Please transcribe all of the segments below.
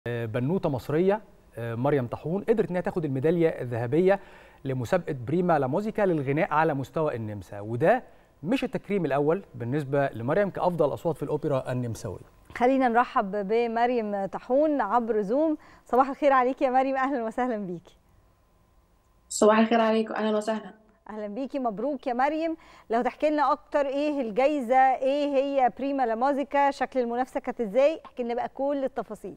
بنوته مصريه مريم طاحون قدرت انها تاخد الميداليه الذهبيه لمسابقه بريما لا موزيكا للغناء على مستوى النمسا وده مش التكريم الاول بالنسبه لمريم كافضل اصوات في الاوبرا النمساويه خلينا نرحب بمريم طاحون عبر زوم صباح الخير عليك يا مريم اهلا وسهلا بيكي صباح الخير عليكم اهلا وسهلا اهلا بيكي مبروك يا مريم لو تحكي لنا اكتر ايه الجايزه ايه هي بريما لا موزيكا شكل المنافسه كانت ازاي احكي لنا بقى كل التفاصيل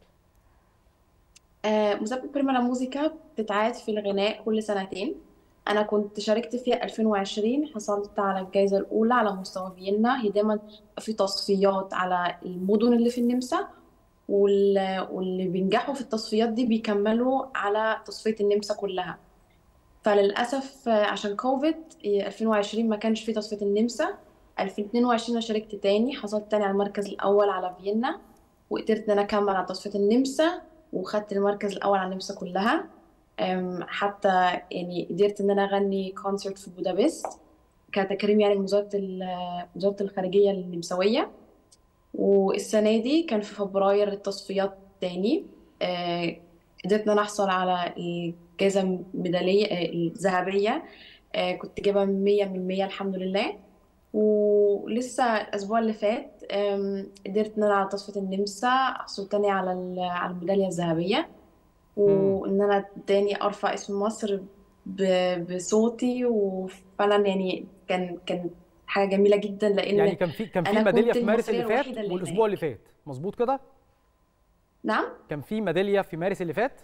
آه، مسابقة بريما لا موزيكا بتتعاد في الغناء كل سنتين أنا كنت شاركت فيها 2020 حصلت على الجائزة الأولى على مستوى فيينا هي دايما في تصفيات على المدن اللي في النمسا وال- واللي بينجحوا في التصفيات دي بيكملوا على تصفية النمسا كلها فللأسف آه، عشان كوفيد آه، 2020 ما كانش في تصفية النمسا 2022 أنا شاركت تاني حصلت تاني على المركز الأول على فيينا وقدرت إن أنا أكمل على تصفية النمسا وخدت المركز الأول على النمسا كلها أم، حتى يعني قدرت إن أنا أغني كونسرت في بودابست كتكريم يعني من وزارة ال- وزارة الخارجية النمساوية والسنة دي كان في فبراير التصفيات تاني آه، قدرت إن أنا أحصل على الجائزة الميدالية آه، الذهبية آه، كنت جايبة مية من مية الحمد لله ولسه الأسبوع اللي فات أم، قدرت إن أنا على تصفية النمسا أحصل تاني على ال- على الميدالية الذهبية مم. وإن أنا تاني أرفع اسم مصر ب- بصوتي وفعلا يعني كان كان حاجة جميلة جدا يعني لأن كان في كان في أنا ميداليه كنت في مارس المصرية اللي فات الوحيدة اللي والاسبوع اللي هناك فات مظبوط كده نعم كان في ميداليه في مارس اللي فات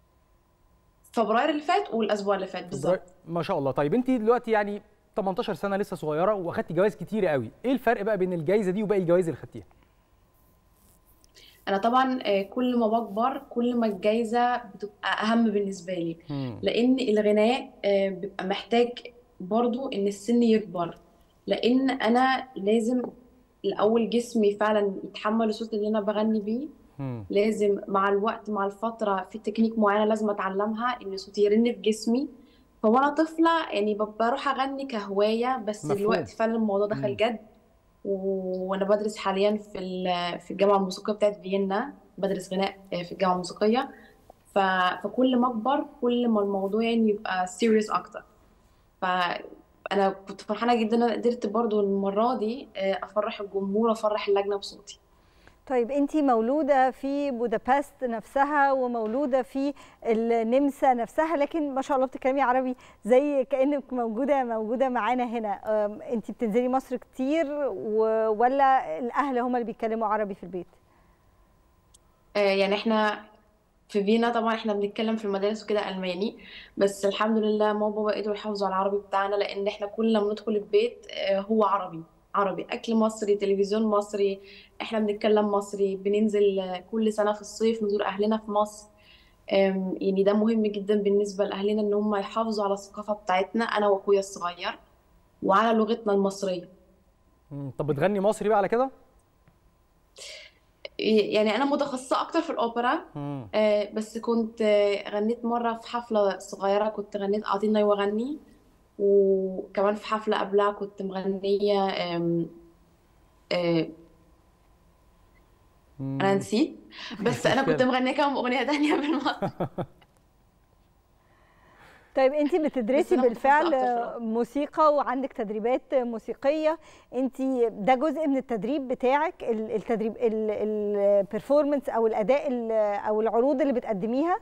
فبراير اللي فات والأسبوع اللي فات فبراير بالظبط ما شاء الله طيب انت دلوقتي يعني 18 سنه لسه صغيره واخدتي جوائز كتيره قوي ايه الفرق بقى بين الجائزه دي وباقي الجوائز اللي خدتيها أنا طبعا آه، كل ما بكبر كل ما الجايزة بتبقى أهم بالنسبة لي مم. لان الغناء آه، بيبقى محتاج برضو ان السن يكبر لان انا لازم الاول جسمي فعلا يتحمل الصوت اللي انا بغني بيه مم. لازم مع الوقت مع الفتره في تكنيك معينه لازم اتعلمها ان صوتي يرن في جسمي فوانا طفله يعني ب- بروح اغني كهوايه بس مفهوم دلوقتي فعلا الموضوع دخل مم. جد و- وانا بدرس حاليا في ال- في الجامعه الموسيقيه بتاعت فيينا بدرس غناء آه، في الجامعه الموسيقيه ف... فكل ما اكبر كل ما الموضوع يعني يبقى سيريس اكتر فانا كنت فرحانه جدا ان انا قدرت برضو المره دي آه، افرح الجمهور وافرح اللجنه بصوتي طيب انت مولوده في بودابست نفسها ومولوده في النمسا نفسها لكن ما شاء الله بتتكلمي عربي زي كانك موجوده موجوده معانا هنا أم، انت بتنزلي مصر كتير و- ولا الاهل هم اللي بيتكلموا عربي في البيت آه، يعني احنا في فيينا طبعا احنا بنتكلم في المدارس وكده الماني بس الحمد لله ماما وبابا قدروا يحافظوا على العربي بتاعنا لان احنا كل ما ندخل البيت آه، هو عربي عربي اكل مصري تلفزيون مصري احنا بنتكلم مصري بننزل آه، كل سنه في الصيف نزور اهلنا في مصر آم، يعني ده مهم جدا بالنسبه لاهلنا ان هم يحافظوا على الثقافه بتاعتنا انا واخويا الصغير وعلى لغتنا المصريه مم. طب بتغني مصري بقى على كده يعني انا متخصصه اكتر في الاوبرا مم. آه، بس كنت آه، غنيت مرة في حفلة صغيرة كنت غنيت أعطيني وغني وكمان في حفلة قبلها كنت مغنية آم، آه، أنا مم. نسيت بس مش أنا كنت مشكله مغنية كمان أغنية تانية بالمصري طيب انت بس بتدرسي أنا متخصصة بالفعل أكتر في الأوبرا موسيقى وعندك تدريبات موسيقيه انت ده جزء من التدريب بتاعك ال- التدريب البرفورمانس او الاداء ال- او العروض اللي بتقدميها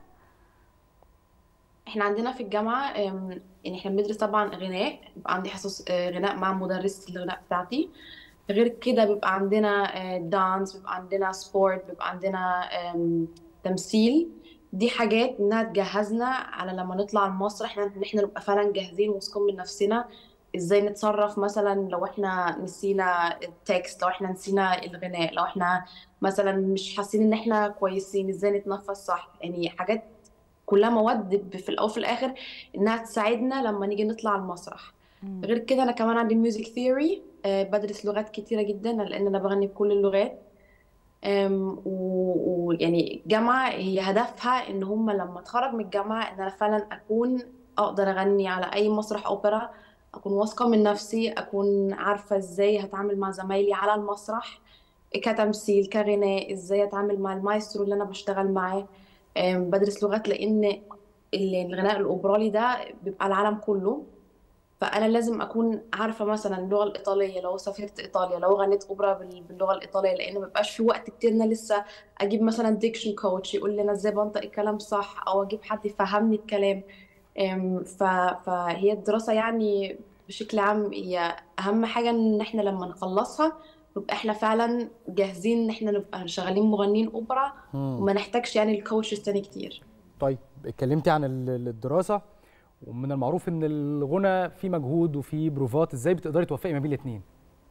احنا عندنا في الجامعة آم، يعني احنا بندرس طبعا غناء بيبقى عندي حصص آه، غناء مع مدرسة الغناء بتاعتي غير كده بيبقى عندنا دانس بيبقى عندنا سبورت بيبقى عندنا آم، تمثيل دي حاجات انها تجهزنا على لما نطلع المسرح احنا ان احنا نبقى فعلا جاهزين واثقين من نفسنا ازاي نتصرف مثلا لو احنا نسينا التكست لو احنا نسينا الغناء لو احنا مثلا مش حاسين ان احنا كويسين ازاي نتنفس صح يعني حاجات كلها مواد ب- في الاول وفي الاخر انها تساعدنا لما نيجي نطلع المسرح مم. غير كده انا كمان عندي ميوزك ثيوري بدرس لغات كتيره جدا لان انا بغني بكل اللغات أم، و- ويعني الجامعه هي هدفها ان هم لما اتخرج من الجامعه ان انا فعلا اكون اقدر اغني على اي مسرح اوبرا اكون واثقه من نفسي اكون عارفه ازاي هتعامل مع زمايلي على المسرح كتمثيل كغناء ازاي اتعامل مع المايسترو اللي انا بشتغل معاه أم، بدرس لغات لان الغناء الاوبرالي ده بيبقى العالم كله فانا لازم اكون عارفه مثلا اللغه الايطاليه لو سافرت ايطاليا لو غنيت اوبرا بال- باللغه الايطاليه لان ما بيبقاش في وقت كتير ان انا لسه اجيب مثلا ديكشن كوتش يقول لي انا ازاي بنطق الكلام صح او اجيب حد يفهمني الكلام أم، ف- فهي الدراسه يعني بشكل عام هي اهم حاجه ان احنا لما نخلصها نبقى احنا فعلا جاهزين ان احنا نبقى شغالين مغنيين اوبرا مم. وما نحتاجش يعني الكوتشز تاني كتير طيب اتكلمتي عن ال- الدراسه ومن المعروف ان الغنى فيه مجهود وفيه بروفات ازاي بتقدري توفقي ما بين الاثنين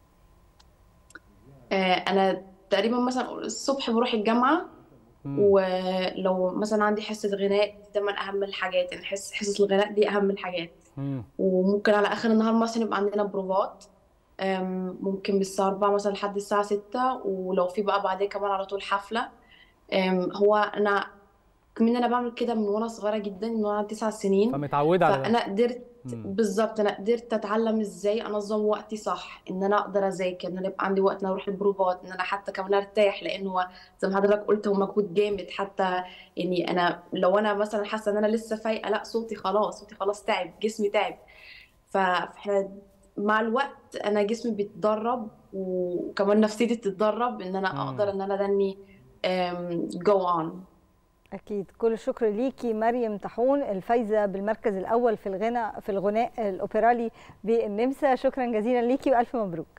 آه، انا تقريبا مثلا الصبح بروح الجامعه ولو مثلا عندي حصه غناء ده من اهم الحاجات يعني حص حصص الغناء دي اهم الحاجات وممكن على اخر النهار مثلا يبقى عندنا بروفات آم، ممكن من الساعه 4 مثلا لحد الساعه 6 ولو في بقى بعدين كمان على طول حفله آم، هو انا كمان انا بعمل كده من وانا صغيره جدا من وانا تسع سنين فمتعوده على ده فانا قدرت مم. بالظبط انا قدرت اتعلم ازاي انظم وقتي صح ان انا اقدر اذاكر ان انا يبقى عندي وقت ان أنا اروح البروفات ان انا حتى كمان ارتاح لان هو زي ما حضرتك قلت هو مجهود جامد حتى يعني انا لو انا مثلا حاسه ان انا لسه فايقه لا صوتي خلاص صوتي خلاص تعب جسمي تعب ف- فاحنا مع الوقت انا جسمي بيتدرب وكمان نفسيتي بتتدرب ان انا مم. اقدر ان انا دني جو اون اكيد كل الشكر ليكي مريم طاحون الفايزه بالمركز الاول في الغنى في الغناء الاوبرالي بالنمسا شكرا جزيلا ليكي والف مبروك